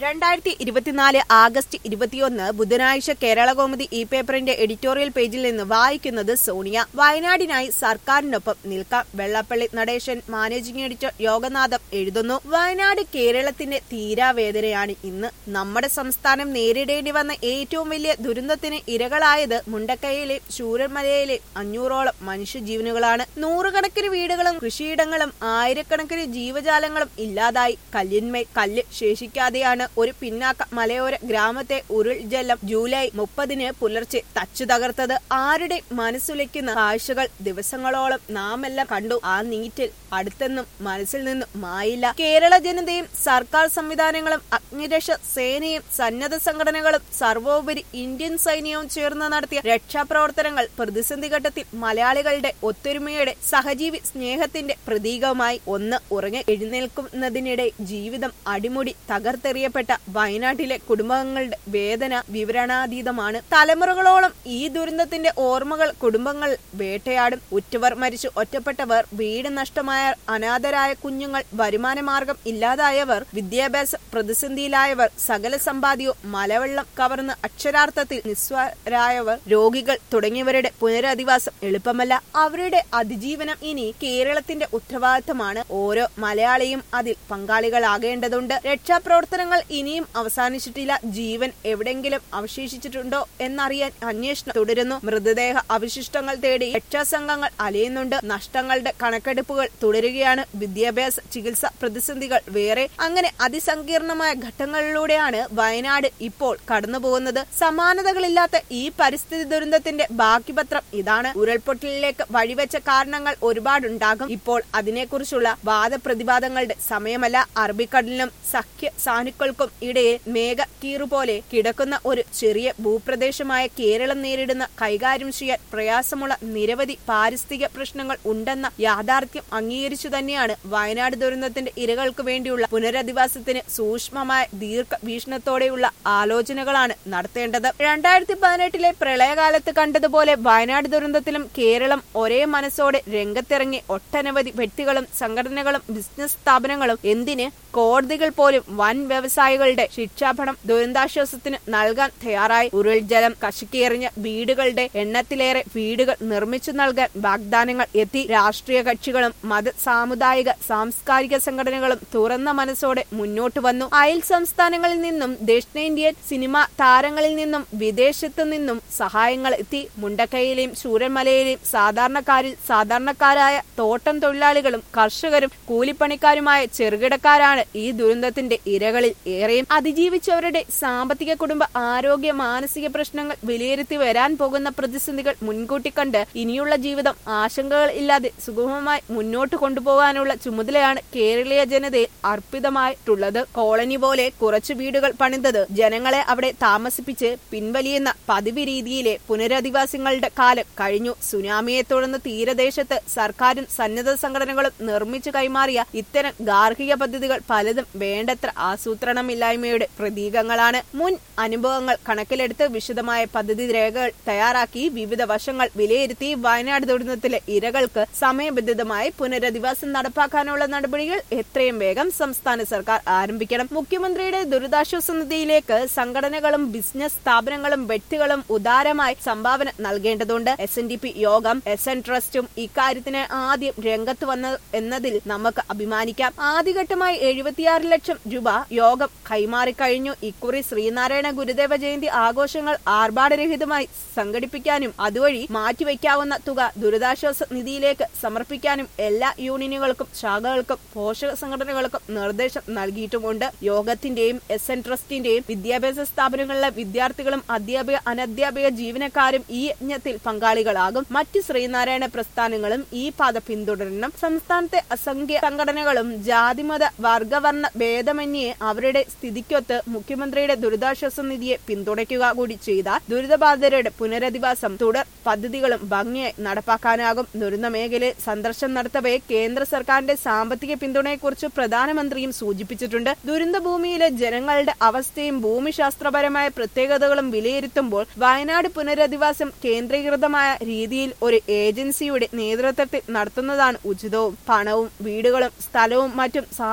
രണ്ടായിരത്തി ഇരുപത്തിനാല് ആഗസ്റ്റ് ഇരുപത്തിയൊന്ന് ബുധനാഴ്ച കേരളകൗമുദി ഇ പേപ്പറിന്റെ എഡിറ്റോറിയൽ പേജിൽ നിന്ന് വായിക്കുന്നത് സോണിയ വയനാടിനായി സർക്കാരിനൊപ്പം നിൽക്കാം വെള്ളപ്പള്ളി നടേശൻ മാനേജിംഗ് എഡിറ്റർ യോഗനാഥം എഴുതുന്നു വയനാട് കേരളത്തിന്റെ തീരാവേദനയാണ് ഇന്ന് നമ്മുടെ സംസ്ഥാനം നേരിടേണ്ടി വന്ന ഏറ്റവും വലിയ ദുരന്തത്തിന് ഇരകളായത് മുണ്ടക്കയിലെ ശൂരന്മലയിലെ അഞ്ഞൂറോളം മനുഷ്യജീവനുകളാണ് നൂറുകണക്കിന് വീടുകളും കൃഷിയിടങ്ങളും ആയിരക്കണക്കിന് ജീവജാലങ്ങളും ഇല്ലാതായി കല്ലിന്മേൽ കല്ല് ശേഷിക്കാതെയാണ് ഒരു പിന്നാക്ക മലയോര ഗ്രാമത്തെ ഉരുൾജലം ജൂലൈ മുപ്പതിന് പുലർച്ചെ തച്ചു തകർത്തത് ആരുടെ മനസ്സുലയ്ക്കുന്ന കാഴ്ചകൾ ദിവസങ്ങളോളം നാമെല്ലാം കണ്ടു ആ നീറ്റിൽ അടുത്തെന്നും മനസ്സിൽ നിന്നും മായില്ല കേരള ജനതയും സർക്കാർ സംവിധാനങ്ങളും അഗ്നിരക്ഷ സേനയും സന്നദ്ധ സംഘടനകളും സർവോപരി ഇന്ത്യൻ സൈന്യവും ചേർന്ന് നടത്തിയ രക്ഷാപ്രവർത്തനങ്ങൾ പ്രതിസന്ധി ഘട്ടത്തിൽ മലയാളികളുടെ ഒത്തൊരുമയുടെ സഹജീവി സ്നേഹത്തിന്റെ പ്രതീകമായി ഒന്ന് ഉറങ്ങി എഴുന്നേൽക്കുന്നതിനിടെ ജീവിതം അടിമുടി തകർത്തെറിയപ്പെട്ട വയനാട്ടിലെ കുടുംബങ്ങളുടെ വേദന വിവരണാതീതമാണ് തലമുറകളോളം ഈ ദുരന്തത്തിന്റെ ഓർമ്മകൾ കുടുംബങ്ങൾ വേട്ടയാടും ഉറ്റവർ മരിച്ചു ഒറ്റപ്പെട്ടവർ വീട് നഷ്ടമായ അനാഥരായ കുഞ്ഞുങ്ങൾ വരുമാനമാർഗം ഇല്ലാതായവർ വിദ്യാഭ്യാസ പ്രതിസന്ധിയിലായവർ സകല സമ്പാദ്യവും മലവെള്ളം കവർന്ന് അക്ഷരാർത്ഥത്തിൽ നിസ്വരായവർ രോഗികൾ തുടങ്ങിയവരുടെ പുനരധിവാസം എളുപ്പമല്ല അവരുടെ അതിജീവനം ഇനി കേരളത്തിന്റെ ഉത്തരവാദിത്തമാണ് ഓരോ മലയാളിയും അതിൽ പങ്കാളികളാകേണ്ടതുണ്ട് രക്ഷാപ്രവർത്തനങ്ങൾ ഇനിയും അവസാനിച്ചിട്ടില്ല ജീവൻ എവിടെങ്കിലും അവശേഷിച്ചിട്ടുണ്ടോ എന്നറിയാൻ അന്വേഷണം തുടരുന്നു മൃതദേഹ അവശിഷ്ടങ്ങൾ തേടി രക്ഷാസംഘങ്ങൾ അലയുന്നുണ്ട് നഷ്ടങ്ങളുടെ കണക്കെടുപ്പുകൾ തുടരുകയാണ് വിദ്യാഭ്യാസ ചികിത്സ പ്രതിസന്ധികൾ വേറെ അങ്ങനെ അതിസങ്കീർണമായ ഘട്ടങ്ങളിലൂടെയാണ് വയനാട് ഇപ്പോൾ കടന്നുപോകുന്നത് സമാനതകളില്ലാത്ത ഈ പരിസ്ഥിതി ദുരന്തത്തിന്റെ ബാക്കിപത്രം ഇതാണ് ഉരുൾപൊട്ടലിലേക്ക് വഴിവെച്ച കാരണങ്ങൾ ഒരുപാടുണ്ടാകും ഇപ്പോൾ അതിനെക്കുറിച്ചുള്ള വാദപ്രതിവാദങ്ങളുടെ സമയമല്ല അറബിക്കടലിനും സഖ്യ സാനുക്കൾക്കും ഇടയിൽ മേഘ കീറുപോലെ കിടക്കുന്ന ഒരു ചെറിയ ഭൂപ്രദേശമായ കേരളം നേരിടുന്ന കൈകാര്യം ചെയ്യാൻ പ്രയാസമുള്ള നിരവധി പാരിസ്ഥിതിക പ്രശ്നങ്ങൾ ഉണ്ടെന്ന യാഥാർത്ഥ്യം അംഗീകരിച്ചു തന്നെയാണ് വയനാട് ദുരന്തത്തിന്റെ ഇരകൾക്ക് വേണ്ടിയുള്ള പുനരധിവാസത്തിന് സൂക്ഷ്മമായ ദീർഘ വീക്ഷണത്തോടെയുള്ള ആലോചനകളാണ് നടത്തേണ്ടത് രണ്ടായിരത്തി പതിനെട്ടിലെ പ്രളയകാലത്ത് കണ്ടതുപോലെ വയനാട് ദുരന്തത്തിലും കേരളം ഒരേ മനസ്സോടെ രംഗത്തിറങ്ങി ഒട്ടനവധി വ്യക്തികളും സംഘടനകളും ബിസിനസ് സ്ഥാപനങ്ങളും എന്തിന് കോടതികൾ പോലും വൻ വ്യവസായികളുടെ ശിക്ഷാപണം ദുരന്താശ്വാസത്തിന് നൽകാൻ തയ്യാറായി ഉരുൾജലം കശിക്കേറിഞ്ഞ വീടുകളുടെ എണ്ണത്തിലേറെ വീടുകൾ നിർമ്മിച്ചു നൽകാൻ വാഗ്ദാനങ്ങൾ എത്തി രാഷ്ട്രീയ കക്ഷികളും മത സാമുദായിക സാംസ്കാരിക സംഘടനകളും തുറന്ന മനസ്സോടെ മുന്നോട്ട് വന്നു അയൽ സംസ്ഥാനങ്ങളിൽ നിന്നും ദക്ഷിണേന്ത്യൻ സിനിമ താരങ്ങളിൽ നിന്നും വിദേശത്തു നിന്നും സഹായങ്ങൾ എത്തി മുണ്ടക്കയിലെയും ശൂരന്മലയിലെയും സാധാരണക്കാരിൽ സാധാരണക്കാരായ തോട്ടം തൊഴിലാളികളും കർഷകരും കൂലിപ്പണിക്കാരുമായ ചെറുകിടക്കാരാണ് ഈ ദുരന്തത്തിന്റെ ഇരകളിൽ ഏറെയും അതിജീവിച്ചവരുടെ സാമ്പത്തിക കുടുംബ ആരോഗ്യ മാനസിക പ്രശ്നങ്ങൾ വിലയിരുത്തി വരാൻ പോകുന്ന പ്രതിസന്ധികൾ മുൻകൂട്ടി കണ്ട് ഇനിയുള്ള ജീവിതം ആശങ്കകൾ ഇല്ലാതെ സുഗമമായി മുന്നോട്ട് കൊണ്ടുപോകാനുള്ള ചുമതലയാണ് കേരളീയ ജനതയിൽ അർപ്പിതമായിട്ടുള്ളത് കോളനി പോലെ കുറച്ചു വീടുകൾ പണിതത് ജനങ്ങളെ അവിടെ താമസിപ്പിച്ച് പിൻവലിയുന്ന പതിവ് രീതിയിലെ പുനരധിവാസികളുടെ കാലം കഴിഞ്ഞു സുനാമിയെ തുടർന്ന് തീരദേശത്ത് സർക്കാരും സന്നദ്ധ സംഘടനകളും നിർമ്മിച്ചു കൈമാറിയ ഇത്തരം ഗാർഹിക പദ്ധതികൾ പലതും വേണ്ടത്ര ആസൂത്രണമില്ലായ്മയുടെ പ്രതീകങ്ങളാണ് മുൻ അനുഭവങ്ങൾ കണക്കിലെടുത്ത് വിശദമായ പദ്ധതി രേഖകൾ തയ്യാറാക്കി വിവിധ വശങ്ങൾ വിലയിരുത്തി വയനാട് ദുരന്തത്തിലെ ഇരകൾക്ക് സമയബന്ധിതമായി പുനരധിവാസം നടപ്പാക്കാനുള്ള നടപടികൾ എത്രയും വേഗം സംസ്ഥാന സർക്കാർ ആരംഭിക്കണം മുഖ്യമന്ത്രിയുടെ ദുരിതാശ്വാസ നിധിയിലേക്ക് സംഘടനകളും ബിസിനസ് സ്ഥാപനങ്ങളും വ്യക്തികളും ഉദാരമായി സംഭാവന നൽകേണ്ടതുണ്ട് എസ് എൻ ഡി പി യോഗം എസ് എൻ ട്രസ്റ്റും ഇക്കാര്യത്തിന് ആദ്യം രംഗത്ത് വന്ന എന്നതിൽ നമുക്ക് അഭിമാനിക്കാം ആദ്യഘട്ടമായി എഴുപത്തിയാറ് ലക്ഷം രൂപ യോഗം കൈമാറിക്കഴിഞ്ഞു ഇക്കുറി ശ്രീനാരായണ ഗുരുദേവ ജയന്തി ആഘോഷങ്ങൾ ആർഭാടരഹിതമായി സംഘടിപ്പിക്കാനും അതുവഴി മാറ്റിവെക്കാവുന്ന തുക ദുരിതാശ്വാസ നിധിയിലേക്ക് സമർപ്പിക്കാനും എല്ലാ യൂണിയനുകൾക്കും ശാഖകൾക്കും പോഷക സംഘടനകൾക്കും നിർദ്ദേശം നൽകിയിട്ടുമുണ്ട് യോഗത്തിന്റെയും എസ് എൻ ട്രസ്റ്റിന്റെയും വിദ്യാഭ്യാസ സ്ഥാപനങ്ങളിലെ വിദ്യാർത്ഥികളും അധ്യാപക അനധ്യാപക ജീവനക്കാരും ഈ യജ്ഞത്തിൽ പങ്കാളികളാകും മറ്റ് ശ്രീനാരായണ പ്രസ്ഥാനങ്ങളും ഈ പാത പിന്തുടരണം സംസ്ഥാനത്തെ അസംഖ്യ സംഘടനകളും ജാതിമത വർഗവർണ്ണ ഭേദമന്യേ അവരുടെ സ്ഥിതിക്കൊത്ത് മുഖ്യമന്ത്രിയുടെ ദുരിതാശ്വാസ നിധിയെ പിന്തുണയ്ക്കുക കൂടി ചെയ്താൽ ദുരിതബാധിതരുടെ പുനരധിവാസം തുടർ പദ്ധതികളും ഭംഗിയായി നടപ്പാക്കാനാകും ദുരന്ത മേഖലയിൽ സന്ദർശനം നടത്തവേ കേന്ദ്ര സർക്കാരിന്റെ സാമ്പത്തിക പിന്തുണയെക്കുറിച്ച് പ്രധാനമന്ത്രിയും സൂചിപ്പിച്ചിട്ടുണ്ട് ദുരന്ത ഭൂമിയിലെ ജനങ്ങളുടെ അവസ്ഥയും ഭൂമിശാസ്ത്രപരമായ പ്രത്യേകതകളും വിലയിരുത്തുമ്പോൾ വയനാട് പുനരധിവാസം കേന്ദ്രീകൃതമായ രീതിയിൽ ഒരു ഏജൻസിയുടെ നേതൃത്വത്തിൽ നടത്തുന്നതാണ് ഉചിതവും പണവും വീടുകളും സ്ഥലവും മറ്റും സഹായങ്ങളും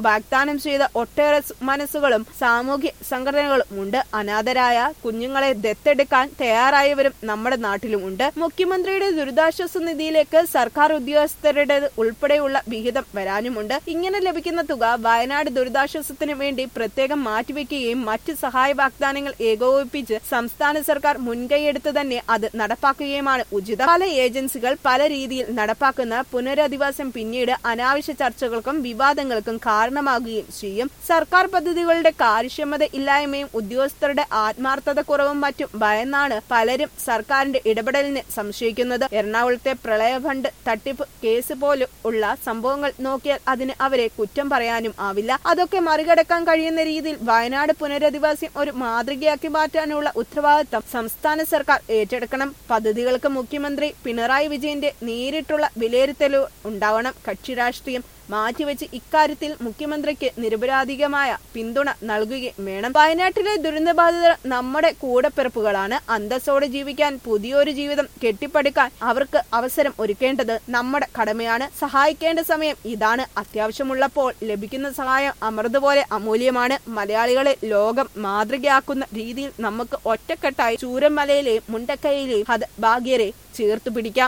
വാഗ്ദാനം ചെയ്ത ഒട്ടേറെ മനസ്സുകളും സാമൂഹ്യ സംഘടനകളും ഉണ്ട് അനാഥരായ കുഞ്ഞുങ്ങളെ ദത്തെടുക്കാൻ തയ്യാറായവരും നമ്മുടെ നാട്ടിലും ഉണ്ട് മുഖ്യമന്ത്രിയുടെ ദുരിതാശ്വാസ നിധിയിലേക്ക് സർക്കാർ ഉദ്യോഗസ്ഥരുടെ ഉൾപ്പെടെയുള്ള വിഹിതം വരാനുമുണ്ട് ഇങ്ങനെ ലഭിക്കുന്ന തുക വയനാട് ദുരിതാശ്വാസത്തിന് വേണ്ടി പ്രത്യേകം മാറ്റിവെക്കുകയും മറ്റ് സഹായ വാഗ്ദാനങ്ങൾ ഏകോപിപ്പിച്ച് സംസ്ഥാന സർക്കാർ മുൻകൈയെടുത്ത് തന്നെ അത് നടപ്പാക്കുകയുമാണ് ഉചിതം പല ഏജൻസികൾ പല രീതിയിൽ നടപ്പാക്കുന്ന പുനരധിവാസം പിന്നീട് അനാവശ്യ ചർച്ചകൾക്കും വിവാദങ്ങൾക്കും കാരണമാകുകയും ചെയ്യും സർക്കാർ പദ്ധതികളുടെ കാര്യക്ഷമത ഇല്ലായ്മയും ഉദ്യോഗസ്ഥരുടെ ആത്മാർത്ഥത കുറവും മറ്റും ഭയന്നാണ് പലരും സർക്കാരിന്റെ ഇടപെടലിനെ സംശയിക്കുന്നത് എറണാകുളത്തെ പ്രളയ ഫണ്ട് തട്ടിപ്പ് കേസ് പോലും ഉള്ള സംഭവങ്ങൾ നോക്കിയാൽ അതിന് അവരെ കുറ്റം പറയാനും ആവില്ല അതൊക്കെ മറികടക്കാൻ കഴിയുന്ന രീതിയിൽ വയനാട് പുനരധിവാസം ഒരു മാതൃകയാക്കി മാറ്റാനുള്ള ഉത്തരവാദിത്തം സംസ്ഥാന സർക്കാർ ഏറ്റെടുക്കണം പദ്ധതികൾക്ക് മുഖ്യമന്ത്രി പിണറായി വിജയന്റെ നേരിട്ടുള്ള വിലയിരുത്തൽ ഉണ്ടാവണം കക്ഷി രാഷ്ട്രീയം മാറ്റിവെച്ച് ഇക്കാര്യത്തിൽ മുഖ്യമന്ത്രിക്ക് നിരപരാധികമായ പിന്തുണ നൽകുകയും വേണം വയനാട്ടിലെ ദുരന്തബാധിതർ നമ്മുടെ കൂടപ്പിറപ്പുകളാണ് അന്തസ്സോടെ ജീവിക്കാൻ പുതിയൊരു ജീവിതം കെട്ടിപ്പടുക്കാൻ അവർക്ക് അവസരം ഒരുക്കേണ്ടത് നമ്മുടെ കടമയാണ് സഹായിക്കേണ്ട സമയം ഇതാണ് അത്യാവശ്യമുള്ളപ്പോൾ ലഭിക്കുന്ന സഹായം അമൃതുപോലെ അമൂല്യമാണ് മലയാളികളെ ലോകം മാതൃകയാക്കുന്ന രീതിയിൽ നമുക്ക് ഒറ്റക്കെട്ടായി ചൂരന്മലയിലെയും മുണ്ടക്കയിലെയും ഹത ഭാഗ്യരെ ചേർത്തു പിടിക്കാം